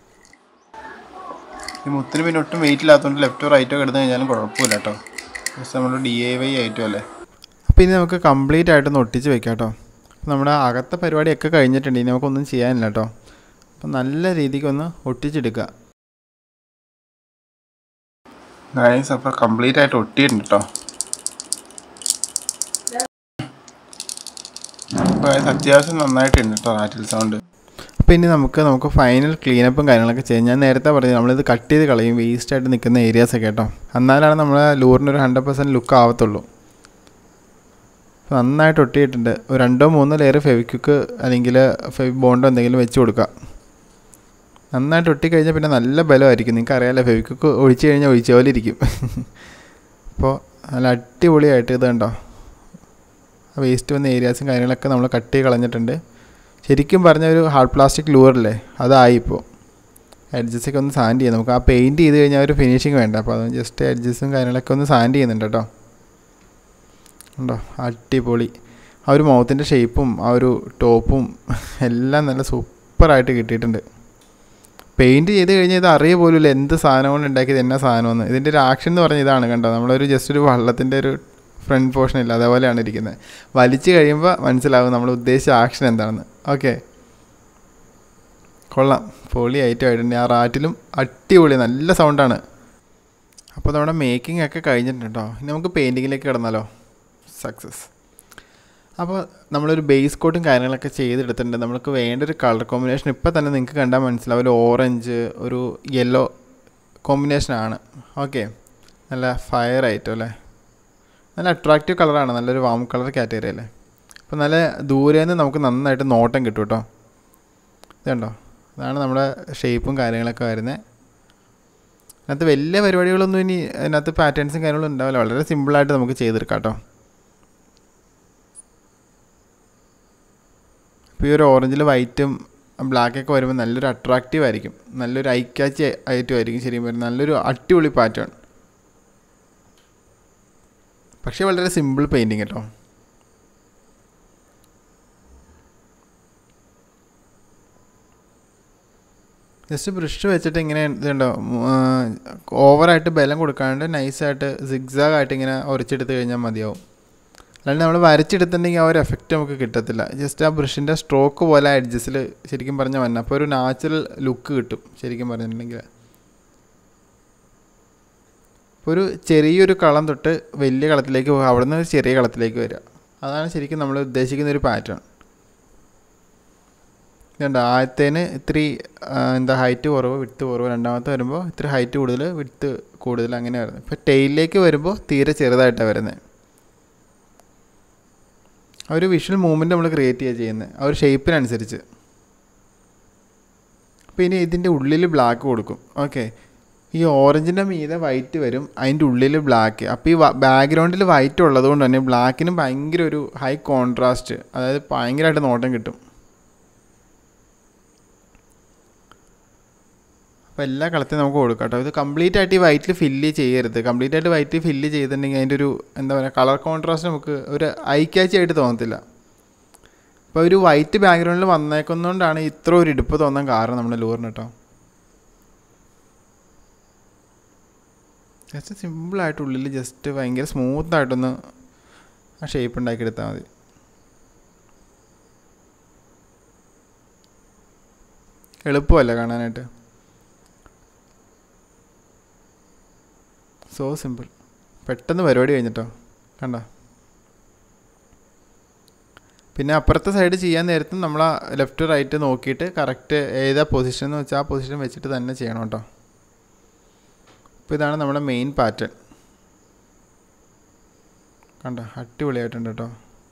ഈ മുത്തിന് പിന്നെ ഒട്ടും വെയിറ്റ് ഇല്ലാത്തതുകൊണ്ട് ലെഫ്റ്റോ റൈറ്റോ കിടന്നു കഴിഞ്ഞാലും കുഴപ്പമില്ല കേട്ടോ ജസ്റ്റ് നമ്മൾ ഡി ഐ വൈ ആയിട്ടും അല്ലേ അപ്പോൾ ഇനി നമുക്ക് കംപ്ലീറ്റ് ആയിട്ടൊന്ന് ഒട്ടിച്ച് വെക്കാം കേട്ടോ അപ്പോൾ നമ്മുടെ അകത്തെ പരിപാടിയൊക്കെ കഴിഞ്ഞിട്ടുണ്ട് ഇനി നമുക്കൊന്നും ചെയ്യാനില്ല കേട്ടോ അപ്പോൾ നല്ല രീതിക്കൊന്ന് ഒട്ടിച്ചെടുക്കുക ഗൈസ് അപ്പോൾ കംപ്ലീറ്റ് ആയിട്ട് ഒട്ടിയിട്ടുണ്ട് കേട്ടോ അപ്പോൾ ഗൈസ് അത്യാവശ്യം നന്നായിട്ടുണ്ട് കേട്ടോ റാറ്റിൽ സൗണ്ട് അപ്പോൾ ഇനി നമുക്ക് നമുക്ക് ഫൈനൽ ക്ലീനപ്പും കാര്യങ്ങളൊക്കെ ചെയ്യാം ഞാൻ നേരത്തെ പറഞ്ഞു നമ്മളിത് കട്ട് ചെയ്ത് കളയും വേസ്റ്റ് ആയിട്ട് നിൽക്കുന്ന ഏരിയാസൊക്കെ കേട്ടോ എന്നാലാണ് നമ്മളെ ലൂറിന് ഒരു ഹൺഡ്രഡ് പെർസെൻറ്റ് ലുക്ക് ആവത്തുള്ളൂ അപ്പോൾ നന്നായിട്ട് ഒട്ടിയിട്ടുണ്ട് ഒരു രണ്ടോ മൂന്നോ ലെയർ ഫെവിക്വിക്ക് അല്ലെങ്കിൽ ഫെവി ബോണ്ടോ എന്തെങ്കിലും വെച്ച് കൊടുക്കുക നന്നായിട്ട് ഒട്ടിക്കഴിഞ്ഞാൽ പിന്നെ നല്ല ബലമായിരിക്കും നിങ്ങൾക്ക് അറിയാമല്ലോ ഫെവിക്വിക്ക് ഒഴിച്ച് കഴിഞ്ഞാൽ ഒഴിച്ച പോലെ ഇരിക്കും അപ്പോൾ നല്ല അടിപൊളിയായിട്ട് ഇത് കണ്ടോ വേസ്റ്റ് വന്ന ഏരിയാസും കാര്യങ്ങളൊക്കെ നമ്മൾ കട്ട് ചെയ്ത് കളഞ്ഞിട്ടുണ്ട് ശരിക്കും പറഞ്ഞ ഒരു ഹാർഡ് പ്ലാസ്റ്റിക് ലൂറല്ലേ അതായി ഇപ്പോൾ എഡ്ജസൊക്കെ ഒന്ന് സാൻഡ് ചെയ്യാം നമുക്ക് ആ പെയിൻറ്റ് ചെയ്ത് കഴിഞ്ഞാൽ ഒരു ഫിനിഷിങ് വേണ്ട അപ്പോൾ അത് ജസ്റ്റ് എഡ്ജസും കാര്യങ്ങളൊക്കെ ഒന്ന് സാൻഡ് ചെയ്യുന്നുണ്ട് കേട്ടോ ഉണ്ടോ അടിപൊളി ആ ഒരു മൗത്തിൻ്റെ ഷേപ്പും ആ ഒരു ടോപ്പും എല്ലാം നല്ല സൂപ്പറായിട്ട് കിട്ടിയിട്ടുണ്ട് പെയിൻറ്റ് ചെയ്ത് കഴിഞ്ഞാൽ ഇത് അറിയ പോലുമില്ല എന്ത് സാധനം കൊണ്ട് ഉണ്ടാക്കിയത് എന്നാ സാധനമെന്ന് ഇതിൻ്റെ ഒരു ആക്ഷൻ എന്ന് പറഞ്ഞാൽ ഇതാണ് കണ്ടോ നമ്മളൊരു ജസ്റ്റ് ഒരു വള്ളത്തിൻ്റെ ഒരു ഫ്രണ്ട് പോർഷൻ ഇല്ല അതേപോലെയാണ് ഇരിക്കുന്നത് വലിച്ചു കഴിയുമ്പോൾ മനസ്സിലാവും നമ്മൾ ഉദ്ദേശിച്ച ആക്ഷൻ എന്താണെന്ന് ഓക്കെ കൊള്ളാം പൊളി ഐറ്റം ആയിട്ടുണ്ട് ആ റാറ്റിലും അടിപൊളി നല്ല സൗണ്ടാണ് അപ്പോൾ നമ്മുടെ മേക്കിംഗ് ഒക്കെ കഴിഞ്ഞിട്ടുണ്ട് കേട്ടോ ഇനി നമുക്ക് പെയിൻറ്റിങ്ങിലേക്ക് കിടന്നാലോ സക്സസ് അപ്പോൾ നമ്മളൊരു ബേസ് കോട്ടും കാര്യങ്ങളൊക്കെ ചെയ്തെടുത്തിട്ടുണ്ട് നമുക്ക് വേണ്ട ഒരു കളർ കോമ്പിനേഷൻ ഇപ്പോൾ തന്നെ നിങ്ങൾക്ക് കണ്ടാൽ മനസ്സിലാവും ഒരു ഓറഞ്ച് ഒരു യെല്ലോ കോമ്പിനേഷനാണ് ഓക്കെ നല്ല ഫയർ ആയിട്ടോ അല്ലേ നല്ല അട്രാക്റ്റീവ് കളറാണ് നല്ലൊരു വാം കളർ കാറ്റഗറി അല്ലേ അപ്പോൾ നല്ല ദൂരെ നിന്ന് നമുക്ക് നന്നായിട്ട് നോട്ടം കിട്ടും കേട്ടോ ഇതുണ്ടോ അതാണ് നമ്മുടെ ഷേപ്പും കാര്യങ്ങളൊക്കെ വരുന്നത് അതിനകത്ത് വലിയ പരിപാടികളൊന്നും ഇനി അതിനകത്ത് പാറ്റേൺസും കാര്യങ്ങളും ഉണ്ടാവില്ല വളരെ സിമ്പിളായിട്ട് നമുക്ക് ചെയ്തെടുക്കാം കേട്ടോ ഇപ്പോൾ ഈ ഒരു ഓറഞ്ചിൽ വൈറ്റും ബ്ലാക്കൊക്കെ വരുമ്പോൾ നല്ലൊരു അട്രാക്റ്റീവ് ആയിരിക്കും നല്ലൊരു ഐക്കാച്ചി ഐറ്റം ആയിരിക്കും ശരിക്കും വരുന്നത് നല്ലൊരു അടിപൊളി പാറ്റേൺ പക്ഷേ വളരെ സിമ്പിൾ പെയിൻറ്റിങ് കേട്ടോ ജസ്റ്റ് ബ്രഷ് വെച്ചിട്ട് ഇങ്ങനെ ഇതുണ്ടോ ഓവറായിട്ട് ബലം കൊടുക്കാണ്ട് നൈസായിട്ട് സിഗ്സാഗ് ആയിട്ട് ഇങ്ങനെ ഉരച്ചെടുത്ത് കഴിഞ്ഞാൽ മതിയാവും അല്ലാണ്ട് നമ്മൾ വരച്ചെടുത്തിട്ടുണ്ടെങ്കിൽ ആ ഒരു എഫക്റ്റ് നമുക്ക് കിട്ടത്തില്ല ജസ്റ്റ് ആ ബ്രഷിൻ്റെ സ്ട്രോക്ക് പോലെ അഡ്ജസ്റ്റിൽ ശരിക്കും പറഞ്ഞാൽ വരണം അപ്പോൾ ഒരു നാച്ചുറൽ ലുക്ക് കിട്ടും ശരിക്കും പറഞ്ഞിട്ടുണ്ടെങ്കിൽ ഇപ്പോൾ ഒരു ചെറിയൊരു കളം തൊട്ട് വലിയ കളത്തിലേക്ക് പോകുക അവിടെ നിന്ന് ഒരു ചെറിയ കളത്തിലേക്ക് വരിക അതാണ് ശരിക്കും നമ്മൾ ഉദ്ദേശിക്കുന്ന ഒരു പാറ്റേൺ ഇതുണ്ട് ആദ്യത്തേന് ഇത്തിരി എന്താ ഹൈറ്റ് കുറവ് വിട്ട് കുറവ് രണ്ടാമത്തെ വരുമ്പോൾ ഇത്തിരി ഹൈറ്റ് കൂടുതൽ വിട്ട് കൂടുതൽ അങ്ങനെ വരുന്നത് ഇപ്പോൾ ടെയിലേക്ക് വരുമ്പോൾ തീരെ ചെറുതായിട്ടാണ് വരുന്നത് ആ ഒരു വിഷ്വൽ മൂവ്മെൻറ്റ് നമ്മൾ ക്രിയേറ്റ് ചെയ്യുക ചെയ്യുന്നത് ആ ഒരു ഷേപ്പിനനുസരിച്ച് അപ്പോൾ ഇനി ഇതിൻ്റെ ഉള്ളിൽ ബ്ലാക്ക് കൊടുക്കും ഓക്കെ ഈ ഓറഞ്ചിൻ്റെ മീതെ വൈറ്റ് വരും അതിൻ്റെ ഉള്ളിൽ ബ്ലാക്ക് അപ്പോൾ ഈ ബാക്ക്ഗ്രൗണ്ടിൽ വൈറ്റ് ഉള്ളത് കൊണ്ട് തന്നെ ബ്ലാക്കിന് ഭയങ്കര ഒരു ഹൈ കോൺട്രാസ്റ്റ് അതായത് ഭയങ്കരമായിട്ട് നോട്ടം കിട്ടും അപ്പോൾ എല്ലാ കളത്തിലും നമുക്ക് കൊടുക്കാം കേട്ടോ ഇത് കംപ്ലീറ്റ് ആയിട്ട് ഈ വൈറ്റിൽ ഫില്ല് ചെയ്യരുത് കംപ്ലീറ്റ് ആയിട്ട് വൈറ്റ് ഫില്ല് ചെയ്തിട്ടുണ്ടെങ്കിൽ അതിൻ്റെ ഒരു എന്താ പറയുക കളർ കോൺട്രാസ്റ്റ് നമുക്ക് ഒരു ഐക്യാച്ചി ആയിട്ട് തോന്നത്തില്ല അപ്പോൾ ഒരു വൈറ്റ് ബാക്ക്ഗ്രൗണ്ടിൽ വന്നേക്കുന്നതുകൊണ്ടാണ് ഇത്ര ഒരു ഇടുപ്പ് തോന്നാൻ കാരണം നമ്മുടെ ലൂറിന് കേട്ടോ ജസ്റ്റ് സിമ്പിളായിട്ട് ഉള്ളിൽ ജസ്റ്റ് ഭയങ്കര സ്മൂത്തായിട്ടൊന്ന് ആ ഷേപ്പ് ഉണ്ടാക്കിയെടുത്താൽ മതി എളുപ്പമല്ല കാണാനായിട്ട് സോ സിമ്പിൾ പെട്ടെന്ന് പരിപാടി കഴിഞ്ഞിട്ടോ കണ്ടോ പിന്നെ അപ്പുറത്തെ സൈഡ് ചെയ്യാൻ നേരത്തും നമ്മൾ ആ ലെഫ്റ്റ് റൈറ്റ് നോക്കിയിട്ട് കറക്റ്റ് ഏതാ പൊസിഷൻ എന്ന് വെച്ചാൽ ആ പൊസിഷൻ വെച്ചിട്ട് തന്നെ ചെയ്യണം കേട്ടോ അപ്പോൾ ഇതാണ് നമ്മുടെ മെയിൻ പാറ്റേൺ കണ്ടോ അടിപൊളിയായിട്ടുണ്ട് കേട്ടോ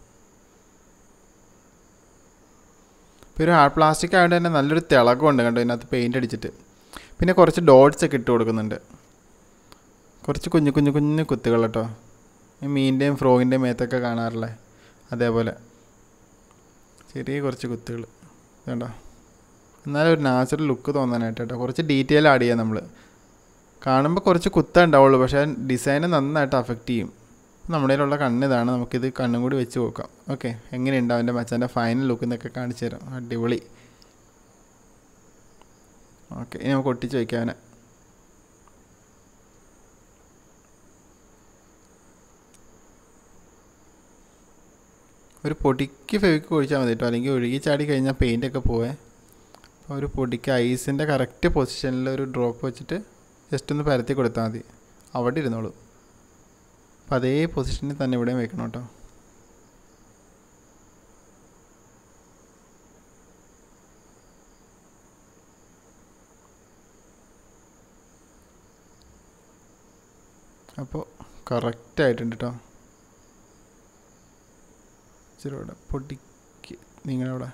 ഇപ്പോൾ ഒരു ഹാർഡ് പ്ലാസ്റ്റിക് ആയതുകൊണ്ട് തന്നെ നല്ലൊരു തിളക്കമുണ്ട് കണ്ടോ ഇതിനകത്ത് പെയിൻ്റ് അടിച്ചിട്ട് പിന്നെ കുറച്ച് ഡോട്ട്സ് ഒക്കെ ഇട്ട് കൊടുക്കുന്നുണ്ട് കുറച്ച് കുഞ്ഞു കുഞ്ഞു കുഞ്ഞു കുത്തുകൾ കേട്ടോ ഈ മീനിൻ്റെയും ഫ്രോഗിൻ്റെയും മേത്തൊക്കെ കാണാറില്ലേ അതേപോലെ ചെറിയ കുറച്ച് കുത്തുകൾ വേണ്ട എന്നാലും ഒരു നാച്ചുറൽ ലുക്ക് തോന്നാനായിട്ട് കേട്ടോ കുറച്ച് ഡീറ്റെയിൽ ആഡ് ചെയ്യാം നമ്മൾ കാണുമ്പോൾ കുറച്ച് കുത്ത ഉണ്ടാവുള്ളൂ പക്ഷേ ഡിസൈന് നന്നായിട്ട് അഫക്റ്റ് ചെയ്യും നമ്മുടെ കയ്യിലുള്ള കണ്ണ് ഇതാണ് നമുക്കിത് കണ്ണും കൂടി വെച്ച് നോക്കാം ഓക്കെ എങ്ങനെയുണ്ട് അവൻ്റെ മച്ചാൻ്റെ ഫൈനൽ ലുക്ക് എന്നൊക്കെ കാണിച്ചു തരാം അടിപൊളി ഓക്കെ ഇനി നമുക്ക് ഒട്ടിച്ച് വയ്ക്കാം അവനെ ഒരു പൊടിക്ക് ഫെവിക്ക് ഒഴിച്ചാൽ മതി കേട്ടോ അല്ലെങ്കിൽ ഒഴുകി ചാടി കഴിഞ്ഞാൽ പെയിൻ്റൊക്കെ പോവേ അപ്പോൾ ഒരു പൊടിക്ക് ഐസിൻ്റെ കറക്റ്റ് പൊസിഷനിൽ ഒരു ഡ്രോപ്പ് വെച്ചിട്ട് ജസ്റ്റ് ഒന്ന് പരത്തി കൊടുത്താൽ മതി അവിടെ ഇരുന്നോളൂ അപ്പോൾ അതേ പൊസിഷനിൽ തന്നെ ഇവിടെയും വെക്കണം കേട്ടോ അപ്പോൾ കറക്റ്റായിട്ടുണ്ട് കേട്ടോ ഇച്ചിരി ഇവിടെ പൊടിക്ക് നിങ്ങളവിടെ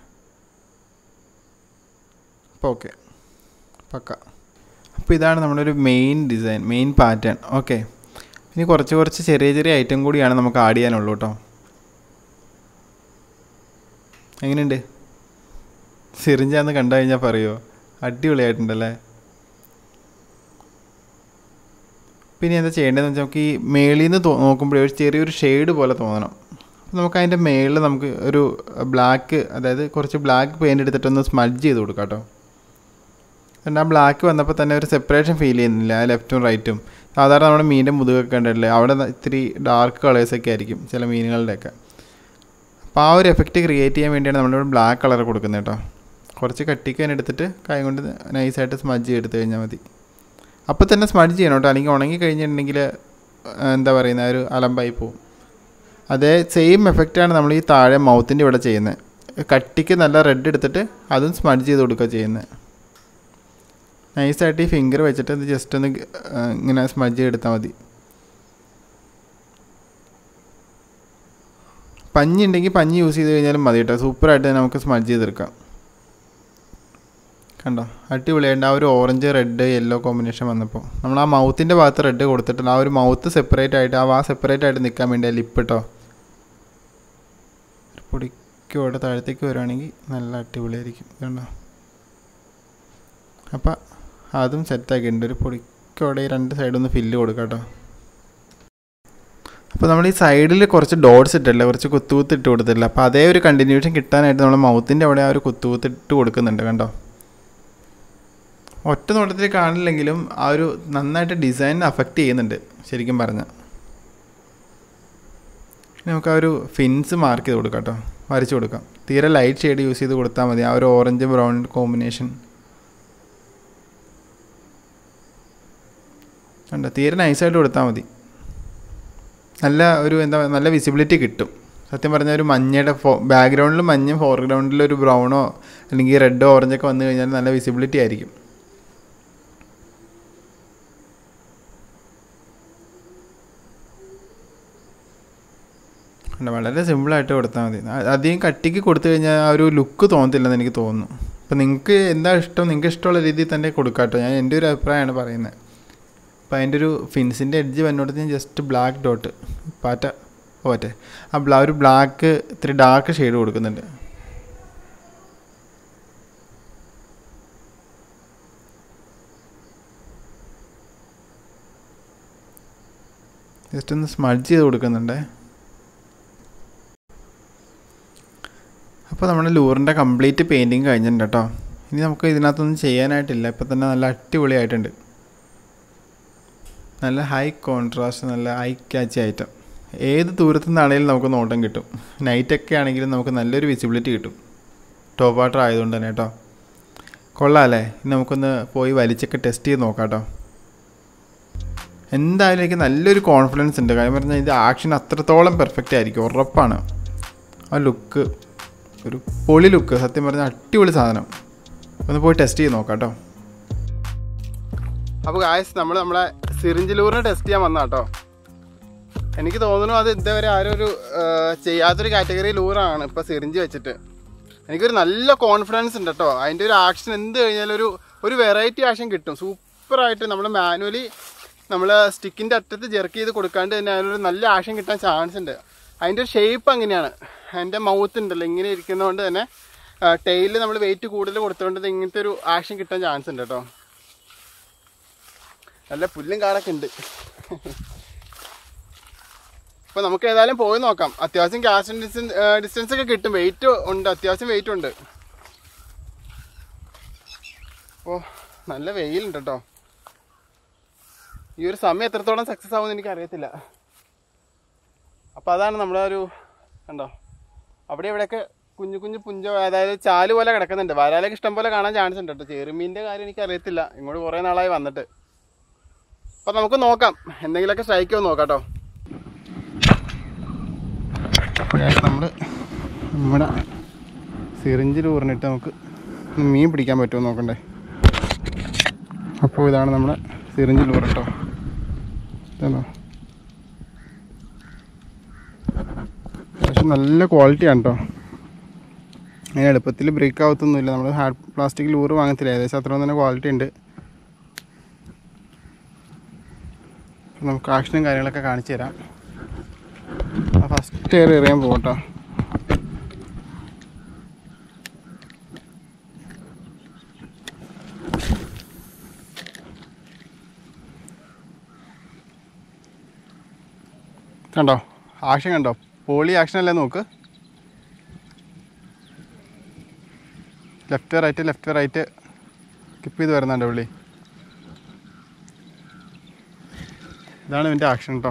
അപ്പോൾ ഓക്കെ പക്ക അപ്പോൾ ഇതാണ് നമ്മുടെ ഒരു main design main pattern okay ഇനി കുറച്ച് കുറച്ച് ചെറിയ ചെറിയ ഐറ്റം കൂടിയാണ് നമുക്ക് ആഡ് ചെയ്യാനുള്ളൂ കേട്ടോ എങ്ങനെയുണ്ട് സിറിഞ്ചാന്ന് കണ്ടു കഴിഞ്ഞാൽ പറയുമോ അടിപൊളിയായിട്ടുണ്ടല്ലേ പിന്നെ എന്താ ചെയ്യേണ്ടതെന്ന് വെച്ചാൽ നമുക്ക് ഈ മേളിൽ നിന്ന് നോക്കുമ്പോഴേ ഒരു ചെറിയൊരു ഷെയ്ഡ് പോലെ തോന്നണം അപ്പോൾ നമുക്ക് അതിൻ്റെ മേളിൽ നമുക്ക് ഒരു ബ്ലാക്ക് അതായത് കുറച്ച് ബ്ലാക്ക് പെയിൻ്റ് എടുത്തിട്ടൊന്ന് സ്മഡ്ജ് ചെയ്ത് കൊടുക്കാം കേട്ടോ എന്നിട്ട് ആ ബ്ലാക്ക് വന്നപ്പോൾ തന്നെ ഒരു സെപ്പറേഷൻ ഫീൽ ചെയ്യുന്നില്ല ആ ലെഫ്റ്റും റൈറ്റും സാധാരണ നമ്മുടെ മീനിൻ്റെ മുതുകൊക്കെ കണ്ടിട്ടില്ലേ അവിടെ ഇത്തിരി ഡാർക്ക് കളേഴ്സൊക്കെ ആയിരിക്കും ചില മീനുകളുടെയൊക്കെ അപ്പോൾ ആ ഒരു എഫക്റ്റ് ക്രിയേറ്റ് ചെയ്യാൻ വേണ്ടിയാണ് നമ്മളിവിടെ ബ്ലാക്ക് കളർ കൊടുക്കുന്നത് കേട്ടോ കുറച്ച് കട്ടിക്ക് തന്നെ എടുത്തിട്ട് കൈ കൊണ്ട് നൈസായിട്ട് സ്മഡ്ജ് എടുത്ത് കഴിഞ്ഞാൽ മതി അപ്പോൾ തന്നെ സ്മഡ്ജ് ചെയ്യണം കേട്ടോ അല്ലെങ്കിൽ ഉണങ്ങി കഴിഞ്ഞിട്ടുണ്ടെങ്കിൽ എന്താ പറയുന്ന ഒരു അലമ്പായി പോവും അതേ സെയിം എഫക്റ്റാണ് നമ്മൾ ഈ താഴെ മൗത്തിൻ്റെ ഇവിടെ ചെയ്യുന്നത് കട്ടിക്ക് നല്ല റെഡ് എടുത്തിട്ട് അതും സ്മഡ്ജ് ചെയ്ത് കൊടുക്കുക ചെയ്യുന്നത് നൈസായിട്ട് ഈ ഫിംഗർ വെച്ചിട്ട് ഇത് ജസ്റ്റ് ഒന്ന് ആ, ഇങ്ങനെ സ്മഡ്ജ് ചെയ്തെടുത്താൽ മതി പഞ്ഞി ഉണ്ടെങ്കിൽ പഞ്ഞി യൂസ് ചെയ്ത് കഴിഞ്ഞാലും മതി കേട്ടോ സൂപ്പറായിട്ട് തന്നെ നമുക്ക് സ്മഡ്ജ് ചെയ്തെടുക്കാം കണ്ടോ അടിപൊളിയായിട്ട് ആ ഒരു ഓറഞ്ച് റെഡ് യെല്ലോ കോമ്പിനേഷൻ വന്നപ്പോൾ നമ്മൾ ആ മൗത്തിൻ്റെ ഭാഗത്ത് റെഡ് കൊടുത്തിട്ടുണ്ട് ആ ഒരു മൗത്ത് സെപ്പറേറ്റ് ആയിട്ട് ആ വാ സെപ്പറേറ്റ് ആയിട്ട് നിൽക്കാൻ വേണ്ടി ആ ലിപ്പ് കേട്ടോ ഒരു പൊടിക്കോടെ താഴത്തേക്ക് വരുവാണെങ്കിൽ നല്ല അടിപൊളിയായിരിക്കും കണ്ടോ അപ്പം അതും സെറ്റാക്കിയിട്ടുണ്ട് ഒരു പൊടിക്കോടെ ഈ രണ്ട് സൈഡൊന്ന് ഫില്ല് കൊടുക്കാം കേട്ടോ അപ്പോൾ നമ്മൾ ഈ സൈഡിൽ കുറച്ച് ഡോട്ട്സ് ഇട്ടില്ല കുറച്ച് കുത്തുകുത്ത് ഇട്ട് കൊടുത്തില്ല അപ്പോൾ അതേ ഒരു കണ്ടിന്യൂഷൻ കിട്ടാനായിട്ട് നമ്മൾ മൗത്തിൻ്റെ അവിടെ ആ ഒരു കുത്തുകുത്ത് ഇട്ട് കൊടുക്കുന്നുണ്ട് കണ്ടോ ഒറ്റ നോട്ടത്തിൽ കാണില്ലെങ്കിലും ആ ഒരു നന്നായിട്ട് ഡിസൈൻ അഫക്റ്റ് ചെയ്യുന്നുണ്ട് ശരിക്കും പറഞ്ഞാൽ ഇനി നമുക്ക് ആ ഒരു ഫിൻസ് മാർക്ക് ചെയ്ത് കൊടുക്കാം കേട്ടോ വരച്ച് കൊടുക്കാം തീരെ ലൈറ്റ് ഷെയ്ഡ് യൂസ് ചെയ്ത് കൊടുത്താൽ മതി ആ ഒരു ഓറഞ്ച് ബ്രൗൺ കോമ്പിനേഷൻ കണ്ടോ തീരെ നൈസായിട്ട് കൊടുത്താൽ മതി നല്ല ഒരു എന്താ നല്ല വിസിബിലിറ്റി കിട്ടും സത്യം പറഞ്ഞാൽ ഒരു മഞ്ഞയുടെ ഫോ ബാക്ക്ഗ്രൗണ്ടിൽ മഞ്ഞയും ഫോർഗ്രൗണ്ടിൽ ഒരു ബ്രൗണോ അല്ലെങ്കിൽ റെഡോ ഓറഞ്ചൊക്കെ വന്നു കഴിഞ്ഞാൽ നല്ല വിസിബിലിറ്റി ആയിരിക്കും അല്ല വളരെ സിമ്പിളായിട്ട് കൊടുത്താൽ മതി അ- അധികം കട്ടിക്ക് കൊടുത്തു കഴിഞ്ഞാൽ ആ ഒരു ലുക്ക് തോന്നത്തില്ലെന്ന് എനിക്ക് തോന്നുന്നു അപ്പം നിങ്ങൾക്ക് എന്താ ഇഷ്ടം നിങ്ങൾക്ക് ഇഷ്ടമുള്ള രീതിയിൽ തന്നെ കൊടുക്കാം കേട്ടോ ഞാൻ എൻ്റെ ഒരു അഭിപ്രായമാണ് പറയുന്നത് അപ്പം അതിൻ്റെ ഒരു ഫിൻസിൻ്റെ എഡ്ജ് വന്നോടത്ത് ഞാൻ ജസ്റ്റ് ബ്ലാക്ക് ഡോട്ട് പാറ്റ പോറ്റെ ആ ബ്ലാ ഒരു ബ്ലാക്ക് ഇത്തിരി ഡാർക്ക് ഷെയ്ഡ് കൊടുക്കുന്നുണ്ട് ജസ്റ്റ് ഒന്ന് സ്മഡ്ജ് ചെയ്ത് കൊടുക്കുന്നുണ്ടേ അപ്പോൾ നമ്മുടെ ലൂറിൻ്റെ കംപ്ലീറ്റ് പെയിൻറ്റിങ് കഴിഞ്ഞിട്ടുണ്ട് കേട്ടോ ഇനി നമുക്ക് ഇതിനകത്തൊന്നും ചെയ്യാനായിട്ടില്ല ഇപ്പം തന്നെ നല്ല അടിപൊളിയായിട്ടുണ്ട് നല്ല ഹൈ കോൺട്രാസ്റ്റ് നല്ല ഹൈ ക്യാച്ച് ഐറ്റം ഏത് ദൂരത്തു നിന്നാണെങ്കിലും നമുക്ക് നോട്ടം കിട്ടും നൈറ്റൊക്കെ ആണെങ്കിലും നമുക്ക് നല്ലൊരു വിസിബിലിറ്റി കിട്ടും ടോപ്പ് വാട്ടർ ആയതുകൊണ്ട് തന്നെ കേട്ടോ കൊള്ളാമല്ലേ ഇനി നമുക്കൊന്ന് പോയി വലിച്ചൊക്കെ ടെസ്റ്റ് ചെയ്ത് നോക്കാം കേട്ടോ എന്തായാലും എനിക്ക് നല്ലൊരു കോൺഫിഡൻസ് ഉണ്ട് കാര്യം പറഞ്ഞാൽ ഇത് ആക്ഷൻ അത്രത്തോളം പെർഫെക്റ്റ് ആയിരിക്കും ഉറപ്പാണ് ആ ലുക്ക് ഒരു പൊളി ലുക്ക് സത്യം പറഞ്ഞാൽ അടിപൊളി സാധനം ഒന്ന് പോയി ടെസ്റ്റ് ചെയ്ത് നോക്കാം കേട്ടോ അപ്പോൾ ഗായസ് നമ്മൾ നമ്മളെ സിറിഞ്ചിലൂറിനെ ടെസ്റ്റ് ചെയ്യാൻ വന്ന കേട്ടോ എനിക്ക് തോന്നുന്നു അത് ഇതുവരെ ആരും ഒരു ആ, ചെയ്യാത്തൊരു കാറ്റഗറി ലൂറാണ് ഇപ്പോൾ സിറിഞ്ച് വെച്ചിട്ട് എനിക്കൊരു നല്ല കോൺഫിഡൻസ് ഉണ്ട് കേട്ടോ അതിൻ്റെ ഒരു ആക്ഷൻ എന്ത് കഴിഞ്ഞാലും ഒരു ഒരു വെറൈറ്റി ആക്ഷൻ കിട്ടും സൂപ്പറായിട്ട് നമ്മൾ മാനുവലി നമ്മൾ സ്റ്റിക്കിൻ്റെ അറ്റത്ത് ജെർക്ക് ചെയ്ത് കൊടുക്കാണ്ട് തന്നെ അതിനൊരു നല്ല ആക്ഷൻ കിട്ടാൻ ചാൻസ് ഉണ്ട് അതിൻ്റെ ഒരു ഷേപ്പ് അങ്ങനെയാണ് അതിൻ്റെ മൗത്ത് ഉണ്ടല്ലോ ഇങ്ങനെ ഇരിക്കുന്നതുകൊണ്ട് തന്നെ ടെയിലിൽ നമ്മൾ വെയിറ്റ് കൂടുതൽ കൊടുത്തുകൊണ്ട് ഇത് ഇങ്ങനത്തെ ഒരു ആക്ഷൻ കിട്ടാൻ ചാൻസ് ഉണ്ട് കേട്ടോ നല്ല പുല്ലും കാടൊക്കെ ഉണ്ട് അപ്പോൾ നമുക്ക് ഏതായാലും പോയി നോക്കാം അത്യാവശ്യം ക്യാഷ് ഡിസ്റ്റൻസ് ഡിസ്റ്റൻസ് ഒക്കെ കിട്ടും വെയിറ്റ് ഉണ്ട് അത്യാവശ്യം വെയിറ്റ് ഉണ്ട് ഓ നല്ല വെയിലുണ്ട് കേട്ടോ ഈ ഒരു സമയം എത്രത്തോളം സക്സസ് ആവുമെന്ന് എനിക്ക് അറിയത്തില്ല അപ്പോൾ അതാണ് നമ്മുടെ ഒരു കണ്ടോ അവിടെ ഇവിടെയൊക്കെ കുഞ്ഞു കുഞ്ഞു പുഞ്ച അതായത് ചാല് പോലെ കിടക്കുന്നുണ്ട് വരാലൊക്കെ ഇഷ്ടം പോലെ കാണാൻ ചാൻസ് ഉണ്ട് കേട്ടോ ചെറുമീൻ്റെ കാര്യം എനിക്ക് അറിയത്തില്ല ഇങ്ങോട്ട് കുറേ നാളായി വന്നിട്ട് അപ്പോൾ നമുക്ക് നോക്കാം എന്തെങ്കിലുമൊക്കെ സ്ട്രൈക്ക് ഒന്ന് നോക്കാം കേട്ടോ അപ്പോൾ നമ്മൾ നമ്മുടെ സിറിഞ്ചിൽ ഊറിനിട്ട് നമുക്ക് മീൻ പിടിക്കാൻ പറ്റുമോ നോക്കണ്ടേ അപ്പോൾ ഇതാണ് നമ്മുടെ സിറിഞ്ചിൽ ഊറ് കേട്ടോ ഇതാണോ പക്ഷെ നല്ല ക്വാളിറ്റിയാണ് കേട്ടോ അങ്ങനെ എളുപ്പത്തിൽ ബ്രേക്ക് ആവത്തൊന്നുമില്ല നമ്മൾ ഹാർഡ് പ്ലാസ്റ്റിക് ലൂറ് വാങ്ങത്തില്ല ഏകദേശം അത്രയും തന്നെ ക്വാളിറ്റി ഉണ്ട് അപ്പോൾ നമുക്ക് ആക്ഷനും കാര്യങ്ങളൊക്കെ കാണിച്ചു തരാം ഫസ്റ്റ് എയർ എറിയാൻ പോകട്ടോ കണ്ടോ ആക്ഷൻ കണ്ടോ പോളി ആക്ഷൻ അല്ലേ നോക്ക് ലെഫ്റ്റ് റൈറ്റ് ലെഫ്റ്റ് റൈറ്റ് കിപ്പ് ചെയ്ത് വരുന്നുണ്ട് പുള്ളി ഇതാണ് ഇതിൻ്റെ ആക്ഷൻ കേട്ടോ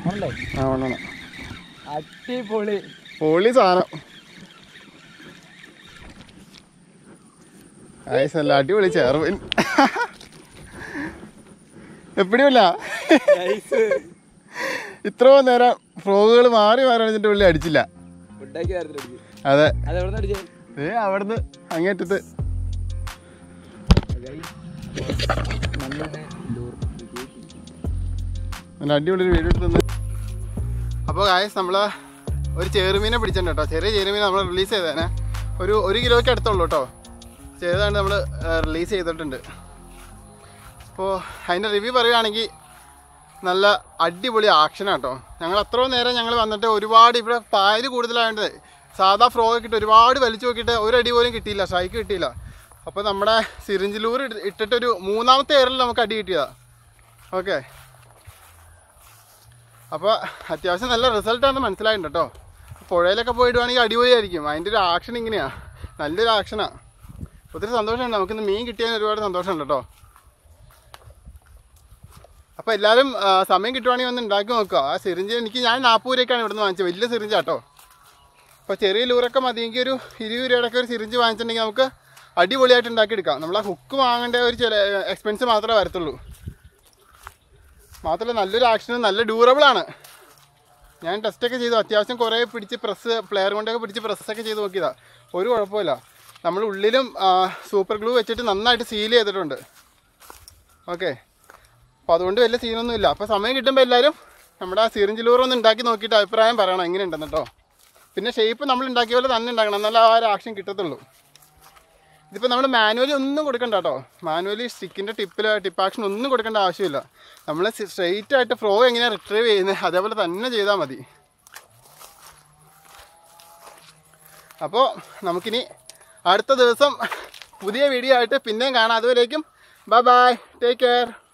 ആണല്ലേ ആ വേണം അടിപൊളി പൊളി സാധനം ആയിസ് അല്ല അടിപൊളി ചേർവൻ എപ്പിടിയല്ല നൈസ് ഇത്രയും നേരം ഫ്രോഗുകൾ മാറി മാറി അടിച്ചിട്ട് പുള്ളി അടിച്ചില്ല ഫുഡാക്കി നേരത്തെ അടിച്ചു അതെ അത് എവിടെ നിന്ന് അടിച്ചേ ഏ അവിടുന്ന് അങ്ങേറ്റത്ത് നല്ല അടിപൊളി ഒരു വീഡിയോ എടുത്തു അപ്പോൾ കായസ് നമ്മൾ ഒരു ചെറുമീനെ പിടിച്ചിട്ടുണ്ട് കേട്ടോ ചെറിയ ചെറുമീനെ നമ്മൾ റിലീസ് ചെയ്തേനെ ഒരു ഒരു കിലോയ്ക്ക് അടുത്തുള്ളൂ കേട്ടോ ചെയ്താണ് നമ്മൾ റിലീസ് ചെയ്തിട്ടുണ്ട് അപ്പോൾ അതിൻ്റെ റിവ്യൂ പറയുകയാണെങ്കിൽ നല്ല അടിപൊളി ആക്ഷനാണ് കേട്ടോ ഞങ്ങൾ അത്രയും നേരം ഞങ്ങൾ വന്നിട്ട് ഒരുപാട് ഇവിടെ പായൽ കൂടുതലായതുകൊണ്ട് സാധാ ഫ്രോ ഒക്കെ ഇട്ട് ഒരുപാട് വലിച്ചു നോക്കിയിട്ട് ഒരു അടി പോലും കിട്ടിയില്ല സ്ട്രൈക്ക് കിട്ടിയില്ല അപ്പോൾ നമ്മുടെ സിറിഞ്ചിലൂർ ഇട്ടിട്ടൊരു മൂന്നാമത്തെ എയറിൽ നമുക്ക് അടി കിട്ടിയതാണ് ഓക്കെ അപ്പോൾ അത്യാവശ്യം നല്ല റിസൾട്ടാണെന്ന് മനസ്സിലായിട്ടുണ്ട് കേട്ടോ പുഴയിലൊക്കെ പോയിടുവാണെങ്കിൽ അടിപൊളിയായിരിക്കും അതിൻ്റെ ഒരു ആക്ഷൻ ഇങ്ങനെയാണ് നല്ലൊരു ആക്ഷനാണ് ഒത്തിരി സന്തോഷമുണ്ട് നമുക്കിന്ന് മീൻ കിട്ടിയതിന് ഒരുപാട് സന്തോഷമുണ്ട് കേട്ടോ അപ്പോൾ എല്ലാവരും ആ, സമയം കിട്ടുവാണെങ്കിൽ ഒന്ന് ഉണ്ടാക്കി നോക്കുക ആ സിറിഞ്ച് എനിക്ക് ഞാൻ നാൽപ്പത് രൂപയ്ക്കാണ് ഇവിടുന്ന് വാങ്ങിച്ചത് വലിയ സിറിഞ്ച് കേട്ടോ അപ്പോൾ ചെറിയ ലൂറൊക്കെ മതിയെങ്കിൽ ഒരു ഇരുപത് രൂപയുടെയൊക്കെ ഒരു സിറിഞ്ച് വാങ്ങിച്ചിട്ടുണ്ടെങ്കിൽ നമുക്ക് അടിപൊളിയായിട്ട് ഉണ്ടാക്കിയെടുക്കാം നമ്മൾ ആ ഹുക്ക് വാങ്ങേണ്ട ഒരു ചില എക്സ്പെൻസ് മാത്രമേ വരത്തുള്ളൂ മാത്രമല്ല നല്ലൊരു ആക്ഷനും നല്ല ഡ്യൂറബിൾ ആണ് ഞാൻ ടെസ്റ്റൊക്കെ ചെയ്തു അത്യാവശ്യം കുറേ പിടിച്ച് പ്രസ് പ്ലെയർ കൊണ്ടൊക്കെ പിടിച്ച് പ്രസ്സൊക്കെ ചെയ്ത് നോക്കിയതാ ഒരു കുഴപ്പമില്ല നമ്മൾ ഉള്ളിലും സൂപ്പർ ഗ്ലൂ വെച്ചിട്ട് നന്നായിട്ട് സീൽ ചെയ്തിട്ടുണ്ട് ഓക്കെ അപ്പോൾ അതുകൊണ്ട് വലിയ സീനൊന്നും ഇല്ല അപ്പോൾ സമയം കിട്ടുമ്പോൾ എല്ലാവരും നമ്മുടെ ആ സിറിഞ്ച് ലൂർ ഒന്ന് ഉണ്ടാക്കി നോക്കിയിട്ട് അഭിപ്രായം പറയണം എങ്ങനെയുണ്ടെന്ന് കേട്ടോ പിന്നെ ഷേപ്പ് നമ്മൾ ഉണ്ടാക്കിയ പോലെ തന്നെ ഉണ്ടാക്കണം എന്നാലേ ആ ഒരു ആക്ഷൻ കിട്ടത്തുള്ളൂ ഇതിപ്പോൾ നമ്മൾ മാനുവലി ഒന്നും കൊടുക്കണ്ട കേട്ടോ മാനുവലി സ്റ്റിക്കിൻ്റെ ടിപ്പിൽ ടിപ്പ് ആക്ഷൻ ഒന്നും കൊടുക്കേണ്ട ആവശ്യമില്ല നമ്മൾ സ്ട്രെയിറ്റ് ആയിട്ട് ഫ്രോ എങ്ങനെയാണ് റിട്രീവ് ചെയ്യുന്നത് അതേപോലെ തന്നെ ചെയ്താൽ മതി അപ്പോൾ നമുക്കിനി അടുത്ത ദിവസം പുതിയ വീഡിയോ ആയിട്ട് പിന്നെയും കാണാം അതുവരേക്കും ബൈ ബൈ ടേക്ക് കെയർ